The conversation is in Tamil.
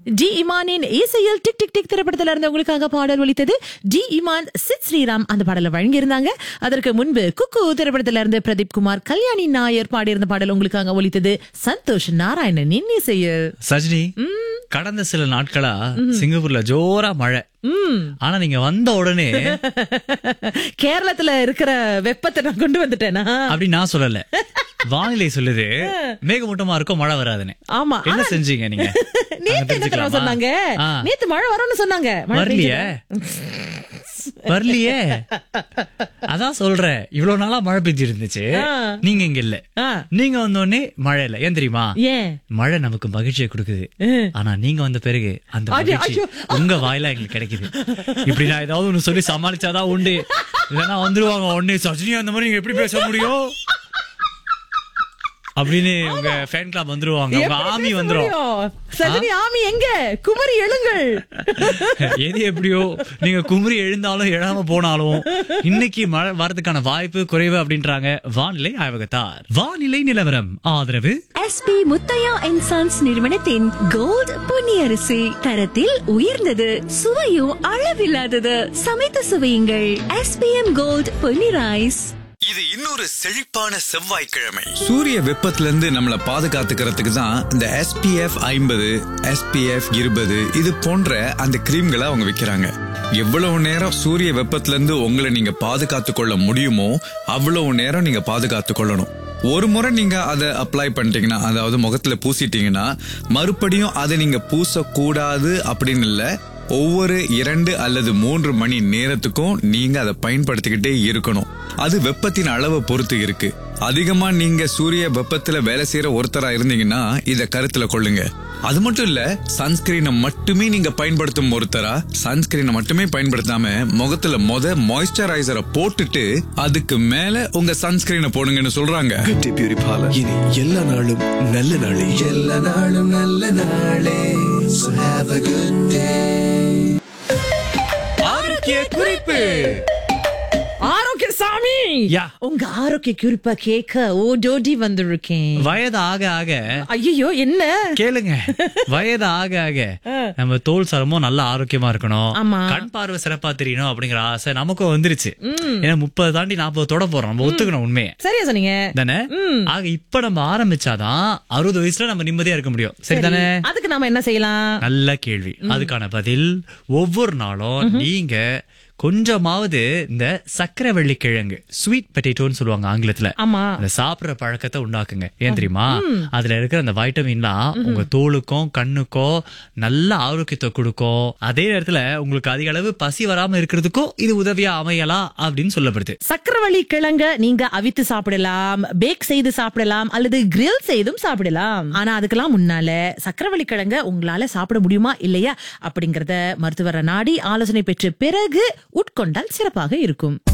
டி இமானின் இசையில் டிக் டிக் டிக் திரைப்படத்துல இருந்து உங்களுக்காக பாடல் ஒலித்தது டி இமான் சித் ஸ்ரீராம் அந்த பாடலை வழங்கியிருந்தாங்க அதற்கு முன்பு குக்கு திரைப்படத்துல இருந்து பிரதீப் குமார் கல்யாணி நாயர் பாடியிருந்த பாடல் உங்களுக்காக ஒலித்தது சந்தோஷ் நாராயணனின் இசையில் சஜினி கடந்த சில நாட்களா சிங்கப்பூர்ல ஜோரா மழை ம் ஆனா நீங்க வந்த உடனே கேரளத்துல இருக்கிற வெப்பத்தை நான் கொண்டு வந்துட்டேனா அப்படி நான் சொல்லல வானிலை சொல்லுது மேகமூட்டமா இருக்கும் மழை வராதுன்னு ஆமா என்ன ஆனா- செஞ்சீங்க நீங்க நேத்து நாங்க என்ன தெரியுமா தெரிஞ்சுக்கலாமா? சொன்னாங்க ஆ. நேத்து மழை வரும்னு சொன்னாங்க மழை வரலையே வரலையே அதான் சொல்றேன் இவ்வளவு நாளா மழை பெஞ்சு இருந்துச்சு ஆ. நீங்க இங்க இல்ல ஆ. நீங்க வந்தோடனே மழை இல்ல ஏன் தெரியுமா ஏன் மழை நமக்கு மகிழ்ச்சியை கொடுக்குது ஆனா நீங்க வந்த பிறகு அந்த ஐயோ, மகிழ்ச்சி ஐயோ. உங்க வாயில எங்களுக்கு கிடைக்குது இப்படி நான் ஏதாவது ஒண்ணு சொல்லி சமாளிச்சாதான் உண்டு இல்லைன்னா வந்துருவாங்க உடனே சஜினி அந்த மாதிரி நீங்க எப்படி பேச முடியும் அப்படின்னு உங்க ஃபேன் கிளப் வந்துருவாங்க உங்க எப்படி ஆமி பேச வந்துரும் முடியும்? சஜினி ஆமி எங்க குமரி எழுங்கள் எது எப்படியோ நீங்க குமரி எழுந்தாலும் எழாம போனாலும் இன்னைக்கு மழை வரதுக்கான வாய்ப்பு குறைவு அப்படின்றாங்க வானிலை ஆய்வகத்தார் வானிலை நிலவரம் ஆதரவு எஸ்பி முத்தையா அண்ட் சன்ஸ் நிறுவனத்தின் கோல்ட் பொன்னியரிசி தரத்தில் உயர்ந்தது சுவையும் அளவில்லாதது சமைத்து சுவையுங்கள் எஸ்பிஎம் கோல்ட் பொன்னி ரைஸ் இது இன்னொரு செழிப்பான செவ்வாய்க்கிழமை சூரிய வெப்பத்துல இருந்து நம்மள பாதுகாத்துக்கிறதுக்கு தான் இந்த SPF ஐம்பது SPF இருபது இது போன்ற அந்த கிரீம்களை அவங்க விக்கிறாங்க எவ்வளவு நேரம் சூரிய வெப்பத்துல இருந்து உங்களை நீங்க பாதுகாத்து கொள்ள முடியுமோ அவ்வளவு நேரம் நீங்க பாதுகாத்து கொள்ளணும் ஒரு முறை நீங்க அதை அப்ளை பண்ணிட்டீங்கன்னா அதாவது முகத்துல பூசிட்டீங்கன்னா மறுபடியும் அதை நீங்க பூசக்கூடாது அப்படின்னு இல்ல ஒவ்வொரு இரண்டு அல்லது மூன்று மணி நேரத்துக்கும் நீங்க அதை பயன்படுத்திக்கிட்டே இருக்கணும் அது வெப்பத்தின் அளவை பொறுத்து இருக்கு அதிகமா நீங்க சூரிய வெப்பத்துல வேலை செய்யற ஒருத்தரா இருந்தீங்கன்னா இத கருத்துல கொள்ளுங்க அது மட்டும் இல்ல சன்ஸ்கிரீனை மட்டுமே நீங்க பயன்படுத்தும் ஒருத்தரா சன்ஸ்கிரீனை மட்டுமே பயன்படுத்தாம முகத்துல மொத மாய்ஸ்சரைசரை போட்டுட்டு அதுக்கு மேல உங்க சன்ஸ்கிரீனை போடுங்கன்னு சொல்றாங்க குட்டி பியூரி பார்லர் இனி எல்லா நாளும் நல்ல நாளே எல்லா நாளும் நல்ல நாளே So have a good day. ஆரோக்கிய குறிப்பு ஆரோக்கிய சாமி யா. உங்க ஆரோக்கிய குறிப்பா கேட்க ஓடோடி வந்திருக்கேன் வயது ஆக ஆக ஐயோ என்ன கேளுங்க வயது ஆக ஆக நம்ம தோல் சரமும் நல்ல ஆரோக்கியமா இருக்கணும் ஆமா. கண் பார்வை சிறப்பா தெரியணும் அப்படிங்கிற ஆசை நமக்கும் வந்துருச்சு ஏன்னா முப்பது தாண்டி நாற்பது தொட போறோம் நம்ம ஒத்துக்கணும் உண்மையை சரியா சொன்னீங்க தானே ஆக இப்ப நம்ம ஆரம்பிச்சாதான் அறுபது வயசுல நம்ம நிம்மதியா இருக்க முடியும் சரிதானே அதுக்கு நாம என்ன செய்யலாம் நல்ல கேள்வி அதுக்கான பதில் ஒவ்வொரு நாளும் நீங்க கொஞ்சமாவது இந்த சக்கரை வெள்ளிக்கிழங்கு ஸ்வீட் பொட்டேட்டோன்னு சொல்லுவாங்க ஆங்கிலத்துல ஆமா அந்த சாப்பிடுற பழக்கத்தை உண்டாக்குங்க ஏன் தெரியுமா அதுல இருக்கிற அந்த வைட்டமின்லாம் உங்க தோலுக்கும் கண்ணுக்கும் நல்ல ஆரோக்கியத்தை கொடுக்கும் அதே நேரத்துல உங்களுக்கு அதிக அளவு பசி வராம இருக்கிறதுக்கும் இது உதவியா அமையலாம் அப்படின்னு சொல்லப்படுது சக்கரவள்ளி கிழங்க நீங்க அவித்து சாப்பிடலாம் பேக் செய்து சாப்பிடலாம் அல்லது கிரில் செய்தும் சாப்பிடலாம் ஆனா அதுக்கெல்லாம் முன்னால சக்கரவள்ளி கிழங்க உங்களால சாப்பிட முடியுமா இல்லையா அப்படிங்கறத மருத்துவரை நாடி ஆலோசனை பெற்ற பிறகு உட்கொண்டால் சிறப்பாக இருக்கும்